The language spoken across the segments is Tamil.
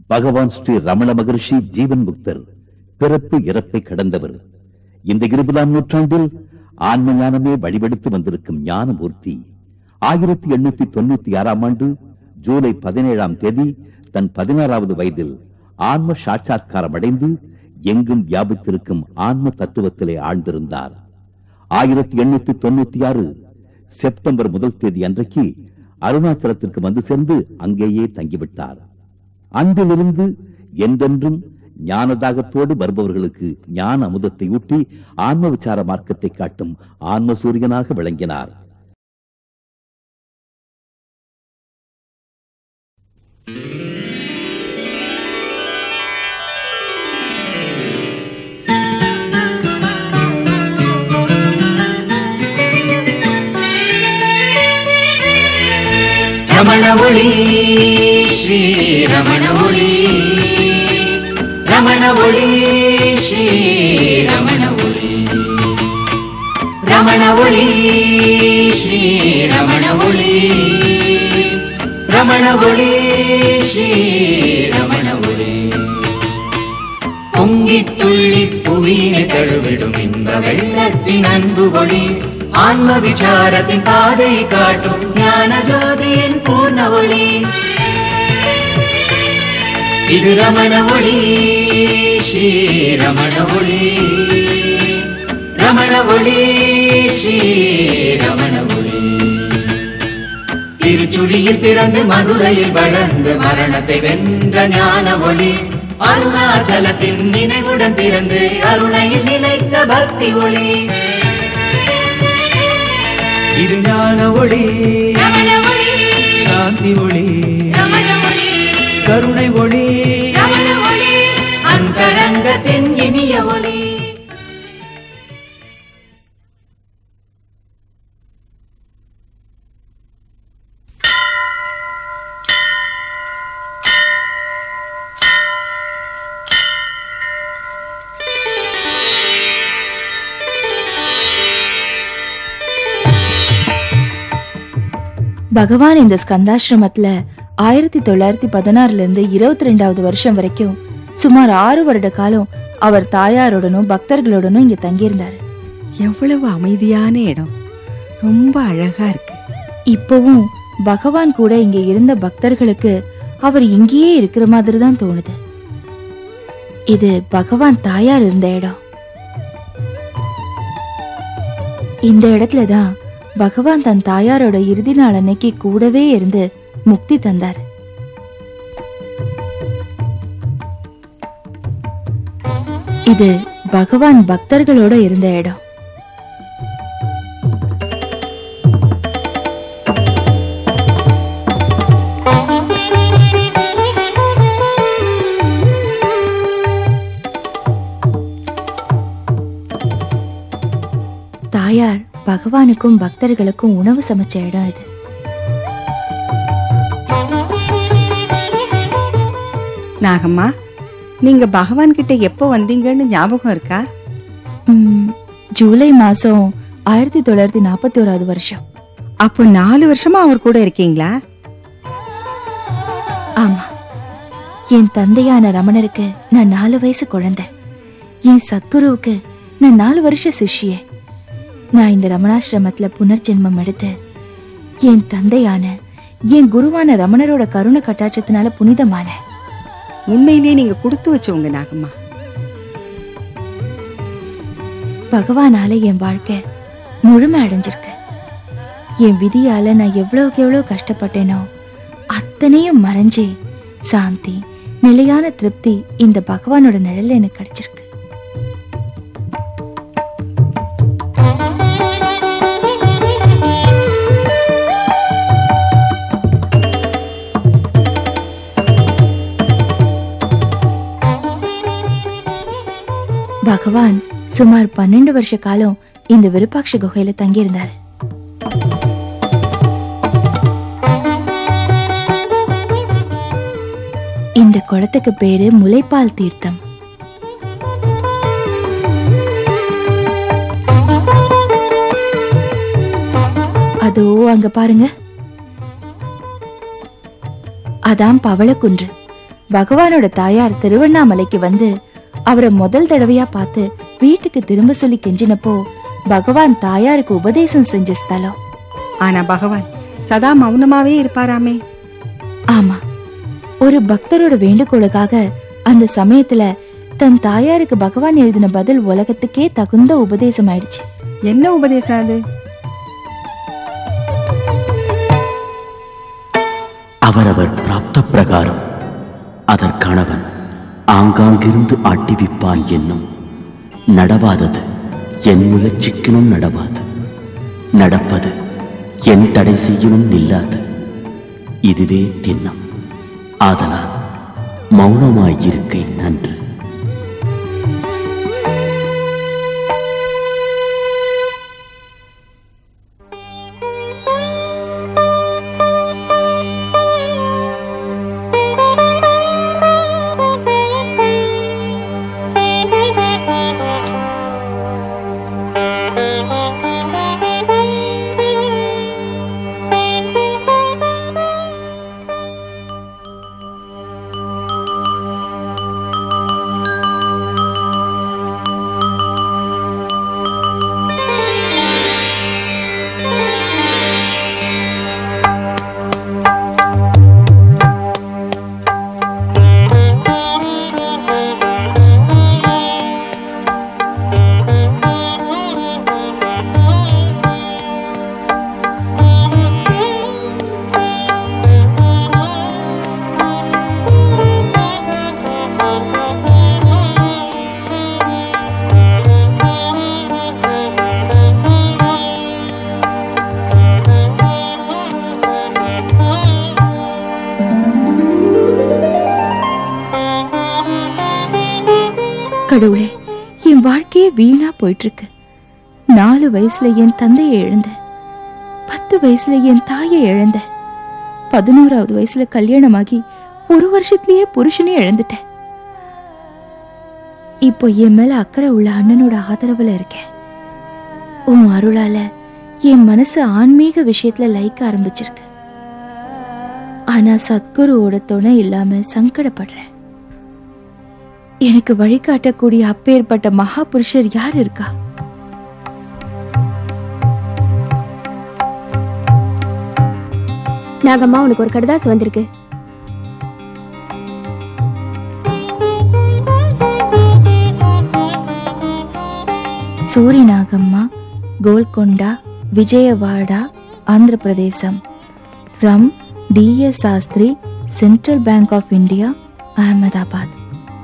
பகவான் ஸ்ரீ ரமண மகரிஷி ஜீவன் முக்தர் பிறப்பு இறப்பை கடந்தவர் இந்த இருபதாம் நூற்றாண்டில் ஆன்ம ஞானமே வழிபடுத்து வந்திருக்கும் ஞானமூர்த்தி ஆயிரத்தி எண்ணூத்தி தொண்ணூத்தி ஆறாம் ஆண்டு ஜூலை பதினேழாம் தேதி தன் பதினாறாவது வயதில் ஆன்ம சாட்சாத்காரம் அடைந்து எங்கும் வியாபித்திருக்கும் ஆன்ம தத்துவத்திலே ஆழ்ந்திருந்தார் ஆயிரத்தி எண்ணூத்தி தொண்ணூத்தி ஆறு செப்டம்பர் முதல் தேதி அன்றைக்கு அருணாச்சலத்திற்கு வந்து சேர்ந்து அங்கேயே தங்கிவிட்டார் அன்றிலிருந்து என்றென்றும் ஞானதாகத்தோடு வருபவர்களுக்கு ஞான அமுதத்தை ஊட்டி ஆன்ம விசார மார்க்கத்தை காட்டும் ஆன்ம சூரியனாக விளங்கினார் ரமண ஒளி ஸ்ரீ ரமண ஒளி ரமண ஒளி ஸ்ரீ ரமண ஒளி ரமண ஒளி ஸ்ரீ ரமண ஒளி ரமண ஒளி ஸ்ரீ ரமண ஒளி பொங்கித் துள்ளி புவியினை தழுவிடும் இன்ப வெள்ளத்தின் அன்பு ஒளி ஆன்ம விசாரத்தின் பாதை காட்டும் ஞான ஜோதியின் பூர்ண ஒளி இது ரமண ஒளி ஸ்ரீ ரமண ஒளி ரமண ஒளி ஸ்ரீ ரமண ஒளி திருச்சுழியில் பிறந்து மதுரையில் வளர்ந்து மரணத்தை வென்ற ஞான ஒளி அருணாச்சலத்தின் நினைவுடன் பிறந்து அருணையில் நிலைத்த பக்தி ஒளி இது ஞான ஒளி ரமண ஒளி சாந்தி ஒளி ரமண ஒளி கருணை ஒளி ரமண ஒளி அந்தரங்கத்தின் இனிய ஒளி பகவான் இந்த ஸ்கந்தாசிரமத்துல ஆயிரத்தி தொள்ளாயிரத்தி பதினாறுல இருந்து இருபத்தி ரெண்டாவது வருஷம் வரைக்கும் சுமார் ஆறு வருட காலம் அவர் தாயாருடனும் பக்தர்களுடனும் இங்க தங்கியிருந்தாரு எவ்வளவு அமைதியான இடம் ரொம்ப அழகா இருக்கு இப்பவும் பகவான் கூட இங்க இருந்த பக்தர்களுக்கு அவர் இங்கேயே இருக்கிற மாதிரி தான் தோணுது இது பகவான் தாயார் இருந்த இடம் இந்த இடத்துல தான் பகவான் தன் தாயாரோட இறுதி நாள் அன்னைக்கு கூடவே இருந்து முக்தி தந்தார் இது பகவான் பக்தர்களோட இருந்த இடம் தாயார் பகவானுக்கும் பக்தர்களுக்கும் உணவு சமைச்ச இடம் இது நாகம்மா நீங்க பகவான் கிட்ட எப்போ வந்தீங்கன்னு ஞாபகம் இருக்கா ம், ஜூலை மாசம் ஆயிரத்தி தொள்ளாயிரத்தி நாற்பத்தி ஓராவது வருஷம் அப்போ நாலு வருஷமா அவர் கூட இருக்கீங்களா ஆமா என் தந்தையான ரமணருக்கு நான் நாலு வயசு குழந்தை என் சத்குருவுக்கு நான் நாலு வருஷ சிஷ்யே நான் இந்த ரமணாசிரமத்துல புனர்ஜென்மம் எடுத்து என் தந்தையான என் குருவான ரமணரோட கருணை கட்டாட்சத்தினால புனிதமான உண்மையிலேயே நீங்க கொடுத்து வச்சவங்க நாகம்மா பகவானால என் வாழ்க்கை முழுமை அடைஞ்சிருக்கு என் விதியால நான் எவ்வளவுக்கு எவ்வளவு கஷ்டப்பட்டேனோ அத்தனையும் மறைஞ்சு சாந்தி நிலையான திருப்தி இந்த பகவானோட நிழல்ல எனக்கு கிடைச்சிருக்கு பகவான் சுமார் பன்னெண்டு வருஷ காலம் இந்த விருப்பாட்ச குகையில தங்கியிருந்தார் இந்த குளத்துக்கு பேரு முலைப்பால் தீர்த்தம் அதோ அங்க பாருங்க அதான் பவளக்குன்று பகவானோட தாயார் திருவண்ணாமலைக்கு வந்து அவரை முதல் தடவையா பார்த்து வீட்டுக்கு திரும்ப சொல்லி கெஞ்சினப்போ பகவான் தாயாருக்கு உபதேசம் செஞ்ச ஸ்தலம் ஆனா பகவான் சதா மௌனமாவே இருப்பாராமே ஆமா ஒரு பக்தரோட வேண்டுகோளுக்காக அந்த சமயத்துல தன் தாயாருக்கு பகவான் எழுதின பதில் உலகத்துக்கே தகுந்த உபதேசம் ஆயிடுச்சு என்ன உபதேசம் அது அவரவர் பிராப்த பிரகாரம் அதற்கானவன் ஆங்காங்கிருந்து ஆட்டிவிப்பான் என்னும் நடவாதது என் முயற்சிக்கினும் நடவாது நடப்பது என் தடை செய்யணும் நில்லாது இதுவே திண்ணம் ஆதலால் மௌனமாயிருக்கை நன்று கடவுளே என் வாழ்க்கையே வீணா போயிட்டு இருக்கு நாலு வயசுல என் தந்தையை இழந்தேன் பத்து வயசுல என் தாயை இழந்தேன் பதினோராவது வயசுல கல்யாணமாகி ஒரு வருஷத்திலேயே புருஷனே இழந்துட்டேன் இப்போ என் மேல அக்கறை உள்ள அண்ணனோட ஆதரவுல இருக்கேன் உன் அருளால என் மனசு ஆன்மீக விஷயத்துல லைக்க ஆரம்பிச்சிருக்கு ஆனா சத்குருவோட துணை இல்லாம சங்கடப்படுறேன் எனக்கு வழிகாட்டக்கூடிய அப்பேற்பட்ட மகா புருஷர் யார் இருக்கா நாகம்மா உனக்கு ஒரு கடுதாசு வந்திருக்கு சூரிநாகம்மா Golconda Vijayawada Andhra Pradesh from TS Sastri central bank of India Ahmedabad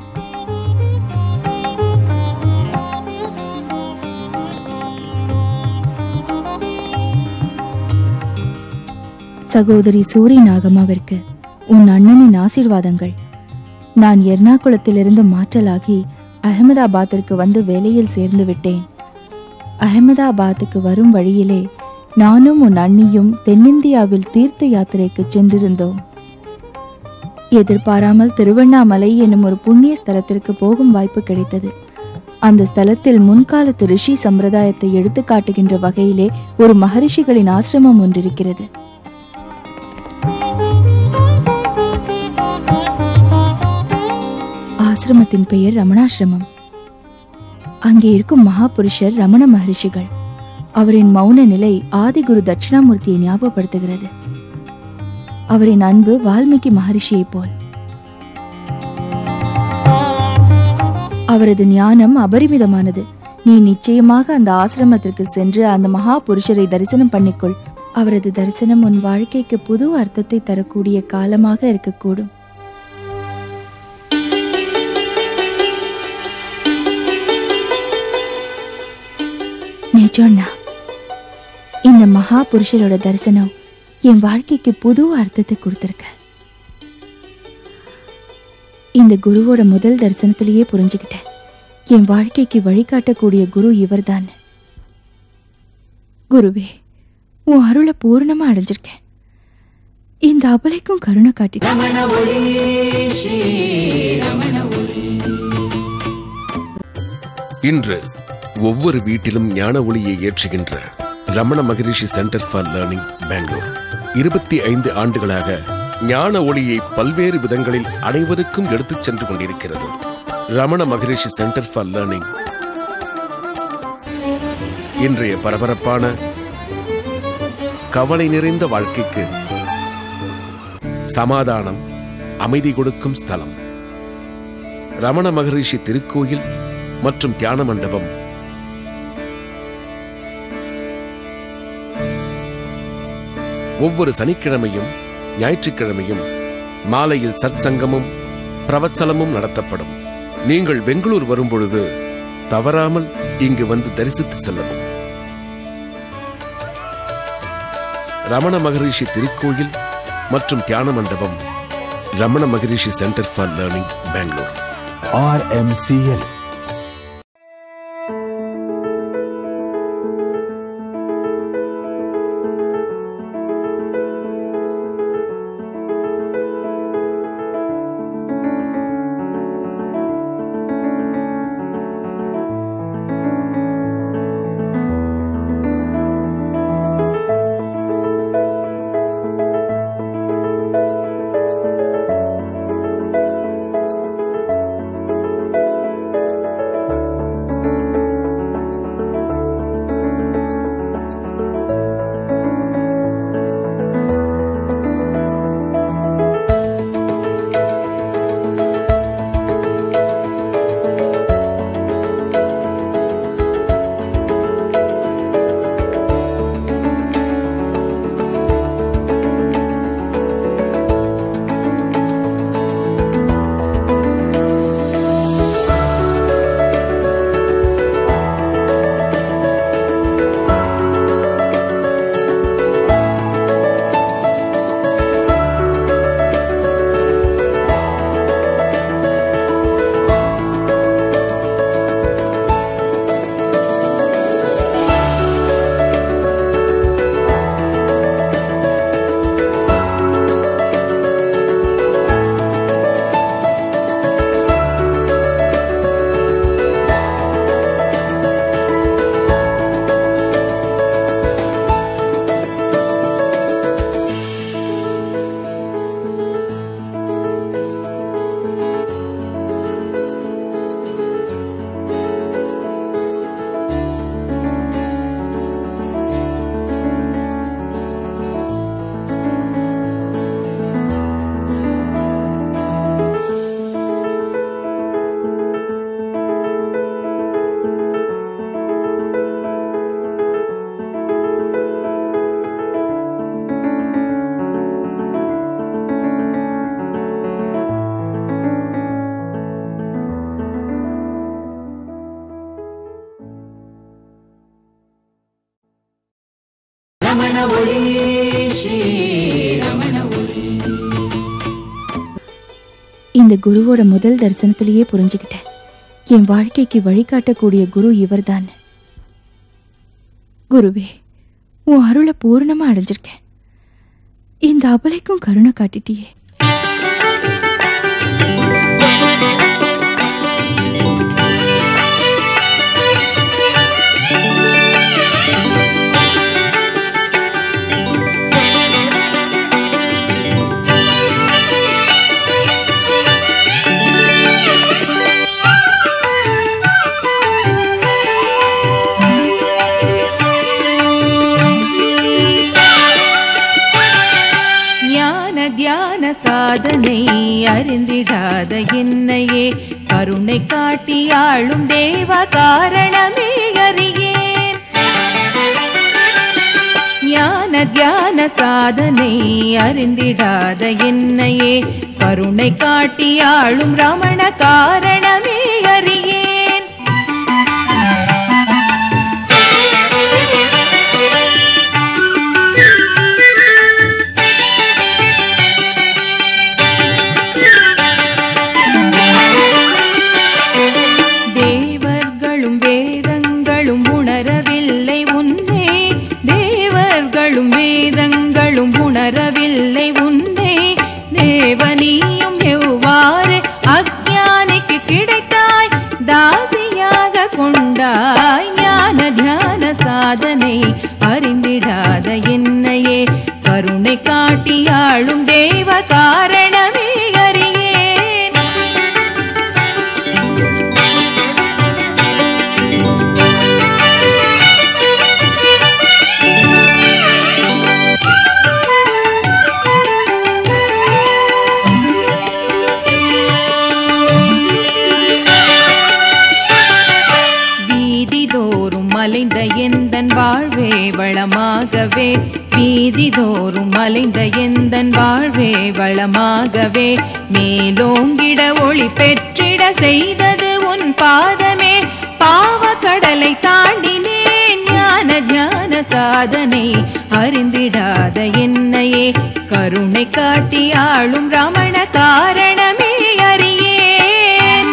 சகோதரி சூரி நாகம்மாவிற்கு உன் அண்ணனின் ஆசீர்வாதங்கள் நான் எர்ணாகுளத்திலிருந்து மாற்றலாகி அகமதாபாத்திற்கு வந்து வேலையில் சேர்ந்து விட்டேன் அகமதாபாத்துக்கு வரும் வழியிலே நானும் உன் அண்ணியும் தென்னிந்தியாவில் தீர்த்த யாத்திரைக்கு சென்றிருந்தோம் எதிர்பாராமல் திருவண்ணாமலை என்னும் ஒரு புண்ணிய ஸ்தலத்திற்கு போகும் வாய்ப்பு கிடைத்தது அந்த ஸ்தலத்தில் முன்காலத்து ரிஷி சம்பிரதாயத்தை எடுத்து காட்டுகின்ற வகையிலே ஒரு மகரிஷிகளின் ஆசிரமம் ஒன்றிருக்கிறது ஆசிரமத்தின் பெயர் ரமணாசிரமம் அங்கே இருக்கும் மகாபுருஷர் ரமண மகரிஷிகள் அவரின் மௌன நிலை ஆதிகுரு தட்சிணாமூர்த்தியை ஞாபகப்படுத்துகிறது அவரின் அன்பு வால்மீகி மகரிஷியைப் போல் அவரது ஞானம் அபரிமிதமானது நீ நிச்சயமாக அந்த ஆசிரமத்திற்கு சென்று அந்த மகா புருஷரை தரிசனம் பண்ணிக்கொள் அவரது தரிசனம் உன் வாழ்க்கைக்கு புது அர்த்தத்தை தரக்கூடிய காலமாக இருக்கக்கூடும் நிஜம்னா இந்த மகா புருஷரோட தரிசனம் என் வாழ்க்கைக்கு புது அர்த்தத்தை கொடுத்துருக்க இந்த குருவோட முதல் தரிசனத்திலேயே புரிஞ்சுக்கிட்டேன் என் வாழ்க்கைக்கு வழிகாட்டக்கூடிய குரு இவர்தான் குருவே உன் அருளை பூர்ணமா அடைஞ்சிருக்கேன் இந்த அபலைக்கும் கருணை காட்டிட்டேன் ரமண ஒளி ஸ்ரீ ரமண ஒளி இன்று ஒவ்வொரு வீட்டிலும் ஞான ஒளியை ஏற்றுகின்ற Ramana Maharishi centre for learning Bangalore இருபத்தி ஐந்து ஆண்டுகளாக ஞான ஒளியை பல்வேறு விதங்களில் அனைவருக்கும் எடுத்துச் சென்று கொண்டிருக்கிறது Ramana Maharishi centre for learning இன்றைய பரபரப்பான கவலை நிறைந்த வாழ்க்கைக்கு சமாதானம் அமைதி கொடுக்கும் ஸ்தலம் ரமண மகரிஷி திருக்கோயில் மற்றும் தியான மண்டபம் ஒவ்வொரு சனிக்கிழமையும் ஞாயிற்றுக்கிழமையும் மாலையில் சற்சங்கமும் பிரவச்சலமும் நடத்தப்படும் நீங்கள் பெங்களூர் வரும்பொழுது தவறாமல் இங்கு வந்து தரிசித்து செல்லவும் ரமண மகரிஷி திருக்கோயில் மற்றும் தியான மண்டபம் Ramana Maharishi centre for learning Bangalore RMCL Ramana ஒளி ஸ்ரீ ரமண ஒளி இந்த குருவோட முதல் தரிசனத்திலேயே புரிஞ்சுக்கிட்டேன் என் வாழ்க்கைக்கு வழிகாட்டக்கூடிய குரு இவர்தான் குருவே உன் அருளை பூரணமா அடைஞ்சிருக்கேன் இந்த அபலைக்கும் கருணை காட்டிட்டியே ஞான தியான சாதனை அறிந்திடாத என்னையே கருணை காட்டி ஆளும் தேவ காரணமே அறியேன் ஞான தியான சாதனை அறிந்திடாத என்னையே கருணை காட்டி ஆளும் ரமண காரணமே அறியேன் தேவர்களும் வேதங்களும் உணரவில்லை உன்னை தேவர்களும் வேதங்களும் உணரவில்லை உன்னை தேவனியும் எவ்வாறு அஞ்ஞானி வளமாகவே வீதிதோறும் மலைந்த எந்தன் வாழ்வே வளமாகவே மேலோங்கிட ஒளி பெற்றிட செய்தது உன் பாதமே பாவ கடலை தாண்டினேன் ஞான ஞான சாதனை அறிந்திடாத என்னையே கருணை காட்டி ஆளும் ரமண காரணமே அறியேன்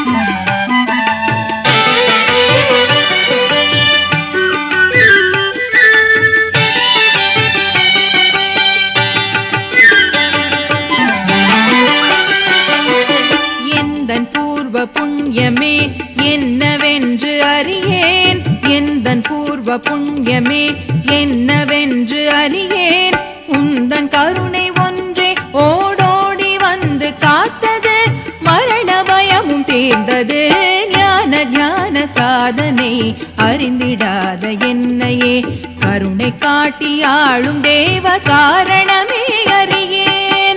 எந்தன் பூர்வ புண்ணியமே என்னவென்று அறியேன் எந்தன் பூர்வ புண்ணியமே என்னவென்று அறியேன் உந்தன் கருணை ஒன்றே ஓடோடி வந்து காத்தது மரண பயமும் தேர்ந்தது ஞான ஞான சாதனை அறிந்திடாத என்னையே கருணை காட்டி ஆளும் தேவ காரணமே அறியேன்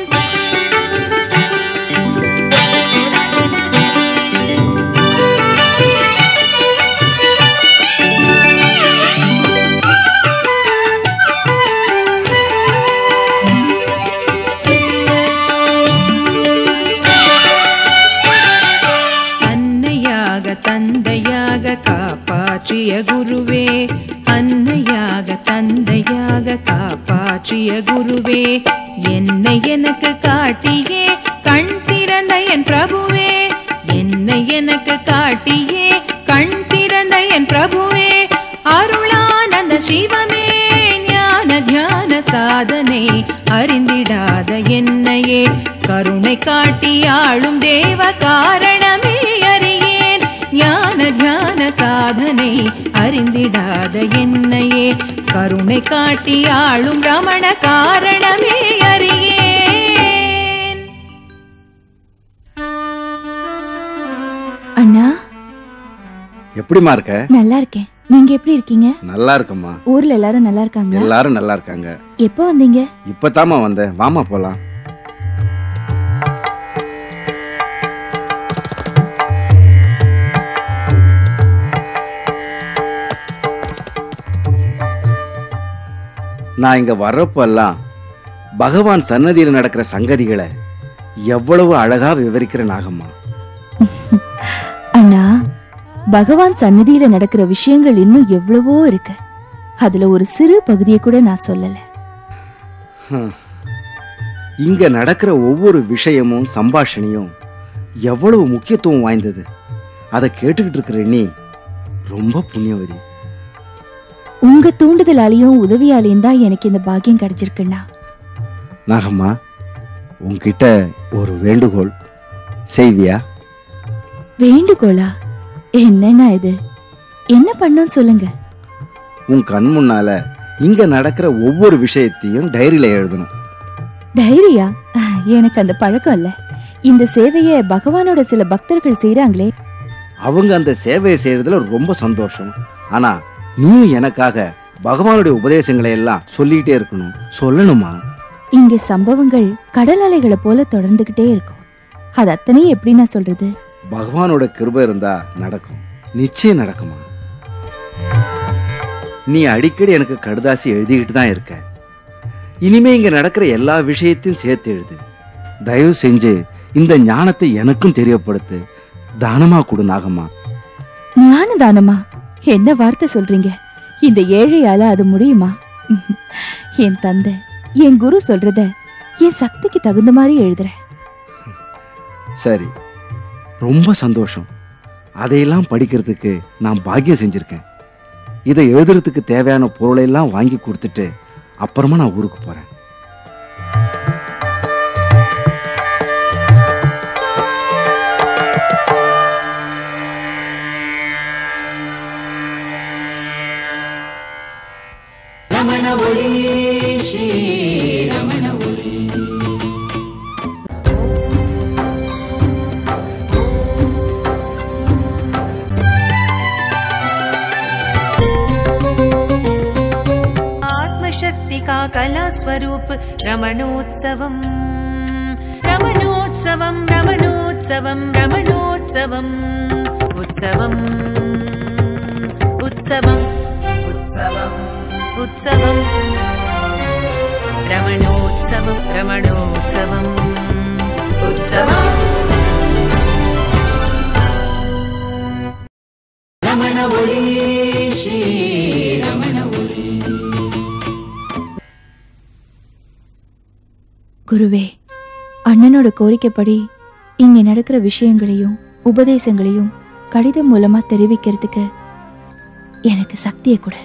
அன்னையாக தந்தையாக காப்பாற்றிய குருவே அன்னையாக தந்தையாக காப்பாற்றிய குருவே என்னை எனக்கு காட்டியே கண் திறந்த என் பிரபுவே என்னை எனக்கு காட்டியே கண் திறந்த என் பிரபுவே அருளானந்த சிவமே ஞான தியான சாதனை அறிந்திடாத என்னையே கருணை காட்டி ஆளும் தேவ காரணமே அறியேன் ஞான தியான சாதனை அறிந்திடாத என்னையே கருணை காட்டி ஆளும் ரமண காரணமே அறியேன் அண்ணா எப்படிம்மா இருக்க நல்லா இருக்கேன் நீங்க எப்படி இருக்கீங்க நல்லா இருக்கம்மா ஊர்ல எல்லாரும் நல்லா இருக்காங்க எல்லாரும் நல்லா இருக்காங்க எப்போ வந்தீங்க இப்பதாம்மா வந்தேன் வாமா போலாம் நான் இங்க வர்றப்பெல்லாம் பகவான் சன்னதியில் நடக்கிற சங்கதிகளை எவ்வளவு அழகா விவரிக்கிற நாகம்மா அண்ணா பகவான் சந்நிதியில நடக்கிற விஷயங்கள் இன்னும் எவ்வளவோ இருக்கு அதுல ஒரு சிறு பகுதியை கூட நான் சொல்லல ஹம். இங்க நடக்கிற ஒவ்வொரு விஷயமும் சம்பாஷணையும் எவ்வளவு முக்கியத்துவம் வாய்ந்தது அதை கேட்டுக்கிட்டு இருக்கிற நீ ரொம்ப புண்ணியவதி உங்க தூண்டுதலாலையும் உதவியாலையும் தான் எனக்கு இந்த பாக்கியம் கிடைச்சிருக்குண்ணா நாகம்மா உன்கிட்ட ஒரு வேண்டுகோள் செய்வியா வேண்டுகோளா என்னண்ணா இது என்ன பண்ணணும் சொல்லுங்க உன் கண் முன்னால இங்க நடக்கிற ஒவ்வொரு விஷயத்தையும் டைரியில எழுதணும் டைரியா எனக்கு அந்த பழக்கம் இல்ல இந்த சேவைய பகவானோட சில பக்தர்கள் செய்றாங்களே அவங்க அந்த சேவையை செய்யறதுல ரொம்ப சந்தோஷம் ஆனா நீயும் எனக்காக பகவானுடைய உபதேசங்களை எல்லாம் சொல்லிக்கிட்டே இருக்கணும் சொல்லணுமா இங்க சம்பவங்கள் கடல் அலைகளை போல தொடர்ந்துகிட்டே இருக்கும் அது அத்தனையும் எப்படி நான் சொல்றது பகவானோட கிருபை இருந்தா நடக்கும் நிச்சயம் நடக்குமா நீ அடிக்கடி எனக்கு கடுதாசி எழுதிக்கிட்டு தான் இருக்க இனிமே இங்க நடக்கிற எல்லா விஷயத்தையும் சேர்த்து எழுது தயவு செஞ்சு இந்த ஞானத்தை எனக்கும் தெரியப்படுத்து தானமா கொடு நாகம்மா ஞான தானமா என்ன வார்த்தை சொல்றீங்க இந்த ஏழையால அது முடியுமா என் தந்தை என் குரு சொல்றத என் சக்திக்கு தகுந்த மாதிரி எழுதுறேன் சரி ரொம்ப சந்தோஷம் அதையெல்லாம் படிக்கிறதுக்கு நான் பாக்கியம் செஞ்சிருக்கேன் இதை எழுதுறதுக்கு தேவையான பொருளை எல்லாம் வாங்கி கொடுத்துட்டு அப்புறமா நான் ஊருக்கு போறேன் ரமண ஒளி ஸ்ரீ ரமண ஒளி आत्मशक्ति का कला स्वरूप रमणोत्सवम् रमणोत्सवम् रमणोत्सवम् रमणोत्सवम् उत्सवम् उत्सवम् उत्सवम् उत्सवम् रमणोत्सवं रमणोत्सवम् उत्सवम् ரமண ஒளி ஸ்ரீ ரமண ஒளி குருவே அண்ணனோட கோரிக்கைப்படி இங்க நடக்கிற விஷயங்களையும் உபதேசங்களையும் கடிதம் மூலமா தெரிவிக்கிறதுக்கு எனக்கு சக்தியை கொடு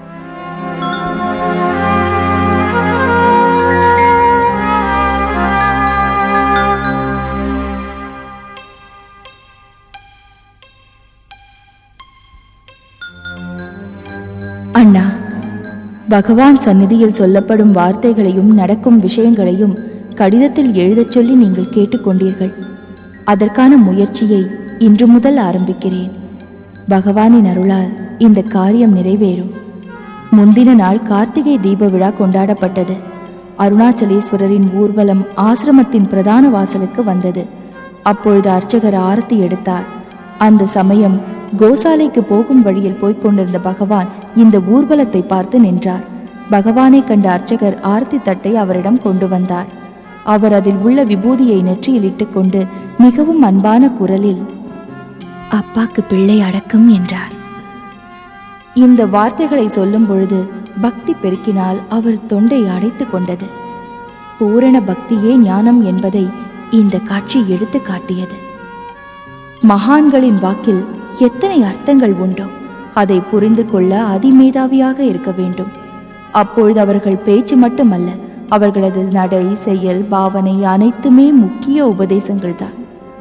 அண்ணா பகவான் சந்நிதியில் சொல்லப்படும் வார்த்தைகளையும் நடக்கும் விஷயங்களையும் கடிதத்தில் எழுதச் சொல்லி நீங்கள் கேட்டுக்கொண்டீர்கள் அதற்கான முயற்சியை இன்று முதல் ஆரம்பிக்கிறேன் பகவானின் அருளால் இந்த காரியம் நிறைவேறும் முந்தின நாள் கார்த்திகை தீப விழா கொண்டாடப்பட்டது அருணாச்சலேஸ்வரரின் ஊர்வலம் ஆசிரமத்தின் பிரதான வாசலுக்கு வந்தது அப்பொழுது அர்ச்சகர் ஆரத்தி எடுத்தார் அந்த சமயம் கோசாலைக்கு போகும் வழியில் போய்க் கொண்டிருந்த பகவான் இந்த ஊர்வலத்தை பார்த்து நின்றார் பகவானை கண்ட அர்ச்சகர் ஆரத்தி தட்டை அவரிடம் கொண்டு வந்தார் அவர் அதில் உள்ள விபூதியை நெற்றியில் இட்டுக்கொண்டு மிகவும் அன்பான குரலில் அப்பாக்கு பிள்ளை அடக்கம் என்றார் இந்த வார்த்தைகளை சொல்லும் பொழுது பக்தி பெருக்கினால் அவர் தொண்டை அடைத்துக் கொண்டது பூரண பக்தியே ஞானம் என்பதை இந்த காட்சி எடுத்து காட்டியது மகான்களின் வாக்கில் எத்தனை அர்த்தங்கள் உண்டோ அதை புரிந்து கொள்ள அதிமேதாவியாக இருக்க வேண்டும் அப்பொழுது அவர்கள் பேச்சு மட்டுமல்ல அவர்களது நடை செயல் பாவனை அனைத்துமே முக்கிய உபதேசங்கள் தான்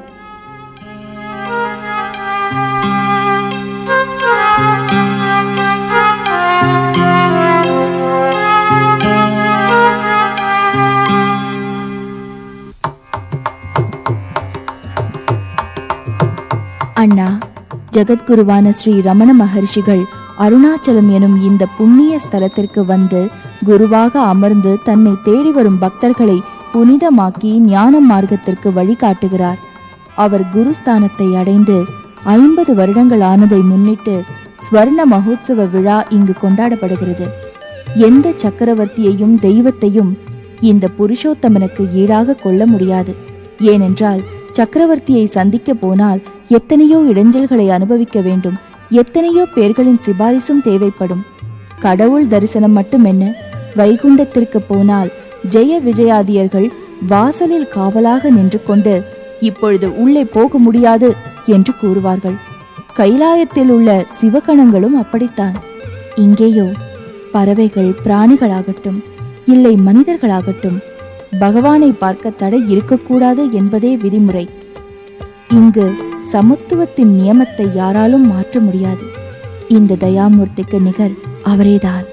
அண்ணா ஜெகத்குருவான ஸ்ரீ ரமண மகர்ஷிகள் அருணாச்சலம் எனும் இந்த புண்ணிய ஸ்தலத்திற்கு வந்து குருவாக அமர்ந்து தன்னை தேடி வரும் பக்தர்களை புனிதமாக்கி ஞான மார்க்கத்திற்கு வழிகாட்டுகிறார் அவர் குருஸ்தானத்தை அடைந்து ஐம்பது வருடங்கள் ஆனதை முன்னிட்டு ஸ்வர்ண மகோத்சவ விழா இங்கு கொண்டாடப்படுகிறது எந்த சக்கரவர்த்தியையும் தெய்வத்தையும் இந்த புருஷோத்தமனுக்கு ஈடாக கொள்ள முடியாது ஏனென்றால் சக்கரவர்த்தியை சந்திக்க போனால் எத்தனையோ இடைஞ்சல்களை அனுபவிக்க வேண்டும் எத்தனையோ பேர்களின் சிபாரிசும் தேவைப்படும் கடவுள் தரிசனம் மட்டுமென்ன வைகுண்டத்திற்கு போனால் ஜெய விஜயாதியர்கள் வாசலில் காவலாக நின்று கொண்டு இப்பொழுது உள்ளே போக முடியாது என்று கூறுவார்கள் கைலாயத்தில் உள்ள சிவகணங்களும் அப்படித்தான் இங்கேயோ பறவைகள் பிராணிகளாகட்டும் இல்லை மனிதர்களாகட்டும் பகவானை பார்க்க தடை இருக்கக்கூடாது என்பதே விதிமுறை இங்கு சமத்துவத்தின் நியமத்தை யாராலும் மாற்ற முடியாது இந்த தயாமூர்த்திக்கு நிகர் அவரேதான்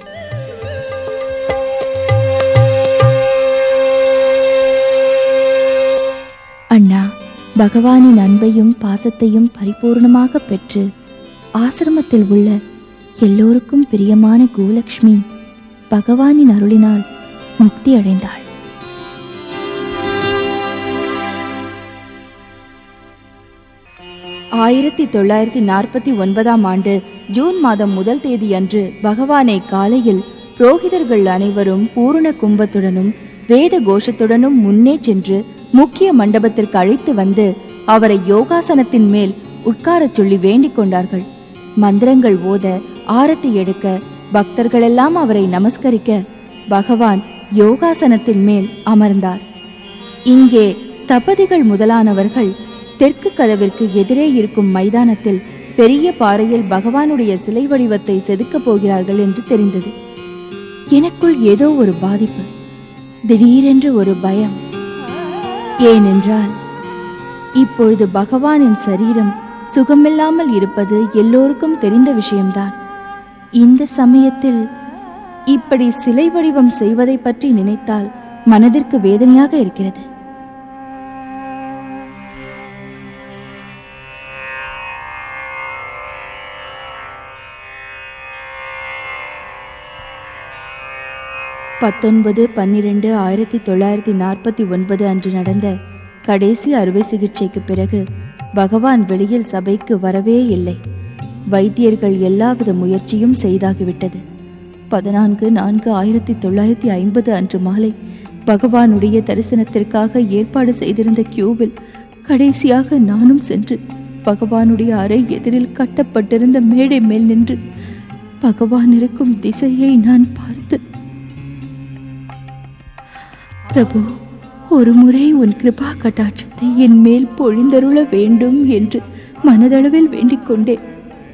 அண்ணா பகவானின் அன்பையும் பாசத்தையும் பரிபூர்ணமாக பெற்று ஆசிரமத்தில் உள்ள எல்லோருக்கும் பிரியமான கோலக்ஷ்மி பகவானின் அருளினால் முக்தி அடைந்தாள் ஆயிரத்தி தொள்ளாயிரத்தி நாற்பத்தி ஒன்பதாம் ஆண்டு ஜூன் மாதம் முதல் தேதி அன்று பகவானை காலையில் புரோகிதர்கள் அனைவரும் பூரண கும்பத்துடனும் வேத கோஷத்துடனும் முன்னே சென்று முக்கிய மண்டபத்திற்கு அழைத்து வந்து அவரை யோகாசனத்தின் மேல் உட்காரச் சொல்லி வேண்டிக் கொண்டார்கள் மந்திரங்கள் ஓத ஆரத்தி எடுக்க பக்தர்களெல்லாம் அவரை நமஸ்கரிக்க பகவான் யோகாசனத்தின் மேல் அமர்ந்தார் இங்கே ஸ்தபதிகள் முதலானவர்கள் தெற்கு கதவிற்கு எதிரே இருக்கும் மைதானத்தில் பெரிய பாறையில் பகவானுடைய சிலை வடிவத்தை செதுக்கப் போகிறார்கள் என்று தெரிந்தது எனக்குள் ஏதோ ஒரு பாதிப்பு திடீரென்று ஒரு பயம் ஏனென்றால் இப்பொழுது பகவானின் சரீரம் சுகமில்லாமல் இருப்பது எல்லோருக்கும் தெரிந்த விஷயம்தான் இந்த சமயத்தில் இப்படி சிலை வடிவம் செய்வதை பற்றி நினைத்தால் மனதிற்கு வேதனையாக இருக்கிறது பத்தொன்பது பன்னிரண்டு ஆயிரத்தி தொள்ளாயிரத்தி நாற்பத்தி ஒன்பது அன்று நடந்த கடைசி அறுவை சிகிச்சைக்கு பிறகு பகவான் வெளியில் சபைக்கு வரவே இல்லை வைத்தியர்கள் எல்லாவித முயற்சியும் செய்தாகிவிட்டது பதினான்கு நான்கு ஆயிரத்தி தொள்ளாயிரத்தி ஐம்பது அன்று மாலை பகவானுடைய தரிசனத்திற்காக ஏற்பாடு செய்திருந்த கியூவில் கடைசியாக நானும் சென்று பகவானுடைய அறை எதிரில் கட்டப்பட்டிருந்த மேடை மேல் நின்று பகவான் இருக்கும் திசையை நான் பார்த்து பிரபு ஒரு முறை உன் கிருபா கட்டாட்சத்தை என் மேல் பொழிந்தருள வேண்டும் என்று மனதளவில் வேண்டிக் கொண்டேன்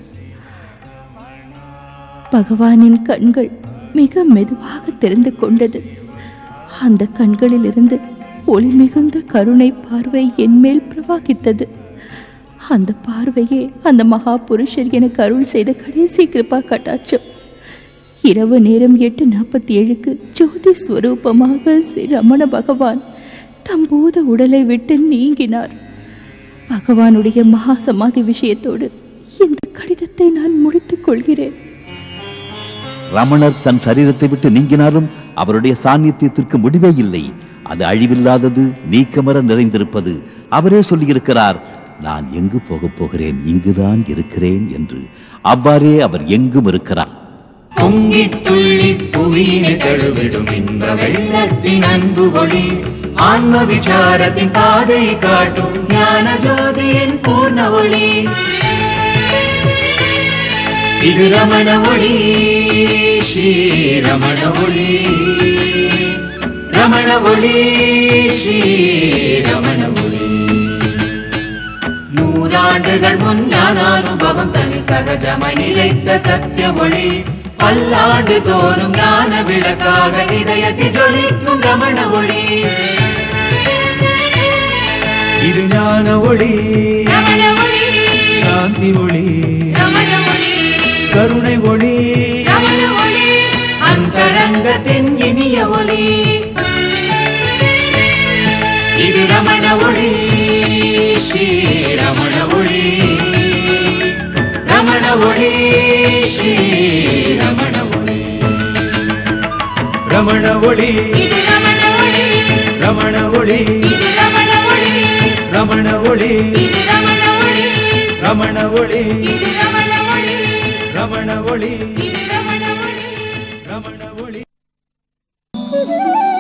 பகவானின் கண்கள் மிக மெதுவாக திறந்து கொண்டது அந்த கண்களிலிருந்து ஒளி மிகுந்த கருணை பார்வை என் மேல் பிரவாகித்தது அந்த பார்வையே அந்த மகா புருஷர் எனக்கு அருள் செய்த கடைசி கிருபா கட்டாட்சம் இரவு நேரம் எட்டு நாற்பத்தி ஏழுக்கு ஜோதி ஸ்வரூபமாக ஸ்ரீ ரமண பகவான் தம் பூத உடலை விட்டு நீங்கினார் பகவானுடைய மகா சமாதி விஷயத்தோடு இந்த கடிதத்தை நான் முடித்துக் கொள்கிறேன் ரமணர் தன் சரீரத்தை விட்டு நீங்கினாலும் அவருடைய சாநித்தியத்திற்கு முடிவே இல்லை அது அழிவில்லாதது நீக்கமர நிறைந்திருப்பது அவரே சொல்லியிருக்கிறார் நான் எங்கு போகப் போகிறேன் இங்குதான் இருக்கிறேன் என்று அவ்வாறே அவர் எங்கும் இருக்கிறார் பொங்கித் துள்ளி புவியினை தழுவிடும் இன்ப வெள்ளத்தின் அன்பு ஒளி ஆன்ம விசாரத்தின் பாதை காட்டும் ஞான ஜோதியின் பூர்ண ஒளி இது ரமண ஒளி ஸ்ரீ ரமண ஒளி ரமண ஒளி ஸ்ரீ ரமண ஒளி நூறாண்டுகள் முன் ஞான அனுபவம் தனி சகஜமாய் நிலைத்த சத்திய மொழி பல்லாண்டு தோறும் ஞான விளக்காக இதயத்தில் ஜொலிக்கும் ரமண ஒளி இது ஞான ஒளி ரமண ஒளி சாந்தி ஒளி ரமண ஒளி கருணை ஒளி ரமண ஒளி அந்தரங்கத்தின் இனிய ஒளி இது ரமண ஒளி ஸ்ரீ ரமண ஒளி ரமண ஒளி ஸ்ரீ ரமண ஒளி ரமண ஒளி இது ரமண ஒளி ரமண ஒளி இது ரமண ஒளி ரமண ஒளி இது ரமண ஒளி ரமண ஒளி இது ரமண ஒளி ரமண ஒளி இது ரமண ஒளி ரமண ஒளி Thank you.